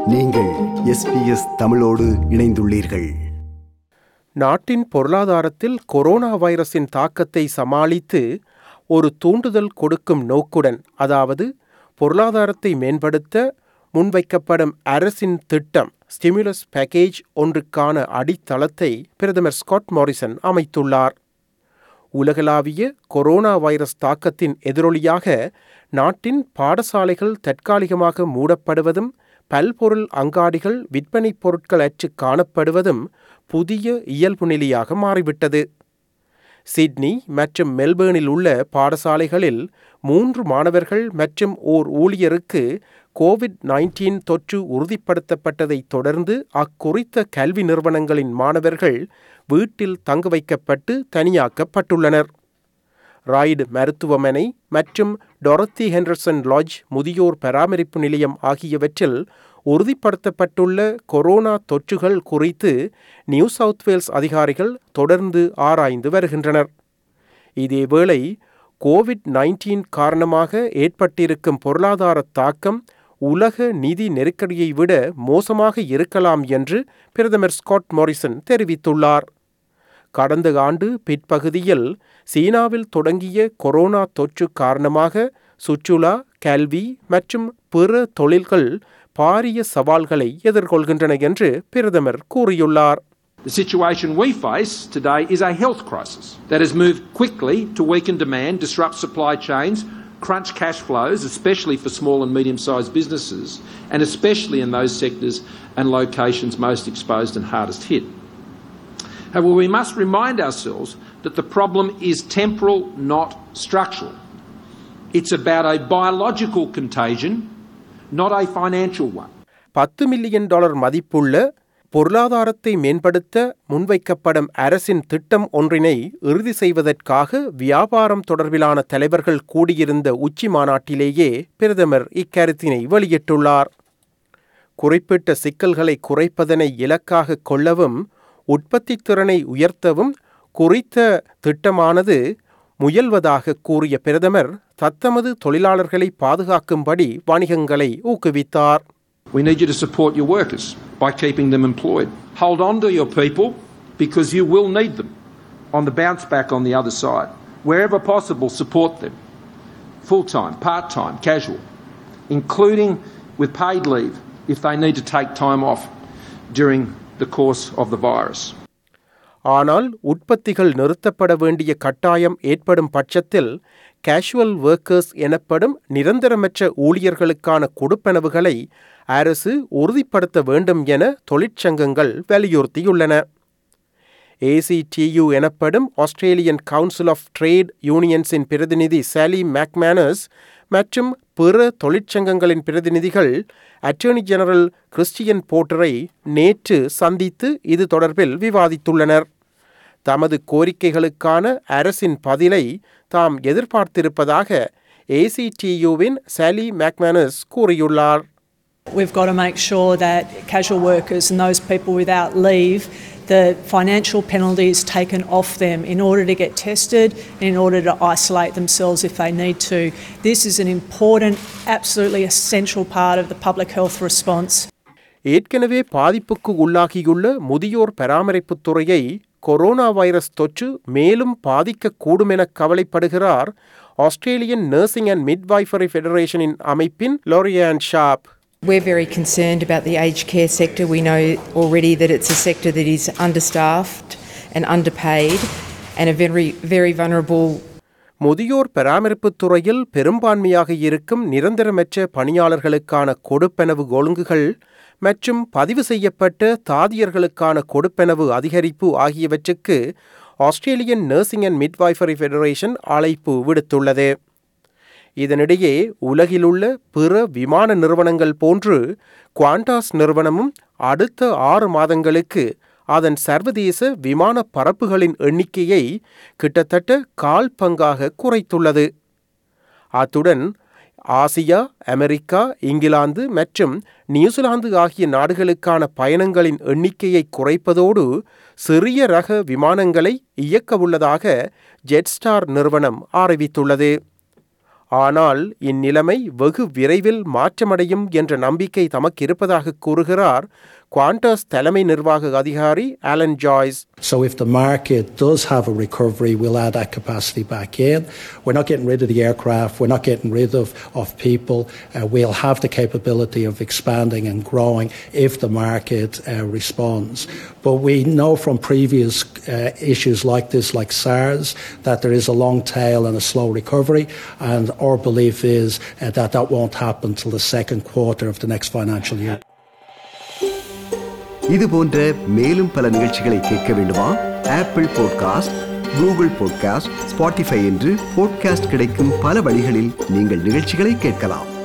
நீங்கள் எஸ்பிஎஸ் தமிழோடு இணைந்துள்ளீர்கள் நாட்டின் பொருளாதாரத்தில் கொரோனா வைரஸின் தாக்கத்தை சமாளித்து ஒரு தூண்டுதல் கொடுக்கும் நோக்குடன் அதாவது பொருளாதாரத்தை மேம்படுத்த முன்வைக்கப்படும் அரசின் திட்டம் ஸ்டிமுலஸ் பேக்கேஜ் ஒன்றுக்கான அடித்தளத்தை பிரதமர் ஸ்காட் மாரிசன் அமைத்துள்ளார் உலகளாவிய கொரோனா வைரஸ் தாக்கத்தின் எதிரொலியாக நாட்டின் பாடசாலைகள் தற்காலிகமாக மூடப்படுவதும் பல்பொருள் அங்காடிகள் விற்பனைப் பொருட்கள் அற்று காணப்படுவதும் புதிய இயல்பு நிலையாக மாறிவிட்டது சிட்னி மற்றும் மெல்பேர்னில் உள்ள பாடசாலைகளில் மூன்று மாணவர்கள் மற்றும் ஓர் ஊழியருக்கு கோவிட் நைன்டீன் தொற்று உறுதிப்படுத்தப்பட்டதைத் தொடர்ந்து அக்குறித்த கல்வி நிறுவனங்களின் மாணவர்கள் வீட்டில் தங்க வைக்கப்பட்டு தனியாக்கப்பட்டுள்ளனர் ராய்டு மருத்துவமனை மற்றும் டொரத்தி ஹெண்டர்சன் லாட்ஜ் முதியோர் பராமரிப்பு நிலையம் ஆகியவற்றில் உறுதிப்படுத்தப்பட்டுள்ள கொரோனா தொற்றுகள் குறித்து நியூ சவுத் வேல்ஸ் அதிகாரிகள் தொடர்ந்து ஆராய்ந்து வருகின்றனர் இதேவேளை கோவிட் நைன்டீன் காரணமாக ஏற்பட்டிருக்கும் பொருளாதார தாக்கம் உலக நிதி நெருக்கடியை விட மோசமாக இருக்கலாம் என்று பிரதமர் ஸ்காட் மோரிசன் தெரிவித்துள்ளார் கடந்த ஆண்டு பிற்பகுதியில் சீனாவில் தொடங்கிய கொரோனா தொற்று காரணமாக சுற்றுலா கல்வி மற்றும் பிற தொழில்கள் பாரிய சவால்களை எதிர்கொள்கின்றன என்று பிரதமர் கூறியுள்ளார் The situation we face today is a health crisis that has moved quickly to weaken demand, disrupt supply chains, crunch cash flows, especially for small and medium sized businesses, and especially in those sectors and locations most exposed and hardest hit. However, we must remind ourselves that the problem is temporal, not structural. It's about a biological contagion, not a financial one. பத்து million dollar மதிப்புள்ள பொருளாதாரத்தை மேம்படுத்த முன்வைக்கப்படும் அரசின் திட்டம் ஒன்றினை இறுதி செய்வதற்காக வியாபாரம் தொடர்பிலான தலைவர்கள் கூடியிருந்த உச்சி மாநாட்டிலேயே பிரதமர் இக்கருத்தினை வெளியிட்டுள்ளார் குறிப்பிட்ட சிக்கல்களை குறைப்பதனை இலக்காக கொள்ளவும் உற்பத்தித் திறனை உயர்த்தவும் குறித்த திட்டமானது முயல்வதாக கூறிய பிரதமர் தத்தமது தொழிலாளர்களை பாதுகாக்கும்படி வணிகங்களை ஊக்குவித்தார் We need you to support your workers by keeping them employed. Hold on to your people because you will need them on the bounce back on the other side. Wherever possible, support them. Full time, part time, casual, including with paid leave if they need to take time off during the course of the virus. ஆனால் உற்பத்திகள் நிறுத்தப்பட வேண்டிய கட்டாயம் ஏற்படும் பட்சத்தில் casual workers எனப்படும் நிரந்தரமற்ற ஊழியர்களுக்கான கொடுப்பனவுகளை அரசு உறுதிப்படுத்த வேண்டும் என தொழிற்சங்கங்கள் வலியுறுத்தியுள்ளன ஏசிடியு எனப்படும் ஆஸ்திரேலியன் கவுன்சில் ஆஃப் ட்ரேட் யூனியன்ஸின் பிரதிநிதி சாலி மேக்மேனஸ் மற்றும் பிற தொழிற்சங்கங்களின் பிரதிநிதிகள் அட்டர்னி ஜெனரல் கிறிஸ்டியன் போர்ட்டரை நேற்று சந்தித்து இது தொடர்பில் விவாதித்துள்ளனர் தமது கோரிக்கைகளுக்கான அரசின் பதிலை தாம் எதிர்பார்த்திருப்பதாக ஏசிடியுவின் சாலி மேக்மேனஸ் கூறியுள்ளார் We've got to make sure that casual workers and those people without leave, the financial penalty is taken off them in order to get tested and in order to isolate themselves if they need to. This is an important, absolutely essential part of the public health response. ஏற்கனவே பாதிப்புக்கு உள்ளாகியுள்ள முதியோர் பராமரிப்புத் துறையை corona virus தொற்று மேலும் பாதிக்கக்கூடும் என கவலைப்படுகிறார் Australian nursing and midwifery ஃபெடரேஷனின் அமைப்பின் Lorianne Sharp We're very concerned about the aged care sector. We know already that it's a sector that is understaffed and underpaid and a very, very vulnerable முதியோர் பராமரிப்புத் துறையில் பெரும்பான்மையாக இருக்கும் நிரந்தரமற்ற பணியாளர்களுக்கான கொடுப்பனவு ஒழுங்குகள் மற்றும் பதிவு செய்யப்பட்ட தாதியர்களுக்கான கொடுப்பனவு அதிகரிப்பு ஆகியவற்றுக்கு Australian nursing and midwifery federation அழைப்பு விடுத்துள்ளது இதனிடையே உலகிலுள்ள பிற விமான நிறுவனங்கள் போன்று குவாண்டாஸ் நிறுவனமும் அடுத்த ஆறு மாதங்களுக்கு அதன் சர்வதேச விமான பறப்புகளின் எண்ணிக்கையை கிட்டத்தட்ட கால் பங்காக குறைத்துள்ளது அத்துடன் ஆசியா அமெரிக்கா இங்கிலாந்து மற்றும் நியூசிலாந்து ஆகிய நாடுகளுக்கான பயணங்களின் எண்ணிக்கையை குறைப்பதோடு சிறிய ரக விமானங்களை இயக்கவுள்ளதாக ஜெட்ஸ்டார் நிறுவனம் அறிவித்துள்ளது ஆனால் இந்நிலைமை வெகு விரைவில் மாற்றமடையும் என்ற நம்பிக்கை தமக்கு இருப்பதாக கூறுகிறார் குவாண்டஸ் தலைமை நிர்வாக அதிகாரி Alan Joyce So if the market does have a recovery, we'll add that capacity back in. We're not getting rid of the aircraft. We're not getting rid of, of people. Uh, we'll have the capability of expanding and growing if the market uh, responds. But we know from previous uh, issues like this, like SARS, that there is a long tail and a slow recovery. And our belief is uh, that that won't happen till the second quarter of the next financial year. இது போன்ற மேலும் பல நிகழ்ச்சிகளை கேட்க வேண்டுமா Apple podcast Google podcast Spotify என்று podcast கிடைக்கும் பல வழிகளில் நீங்கள் நிகழ்ச்சிகளை கேட்கலாம்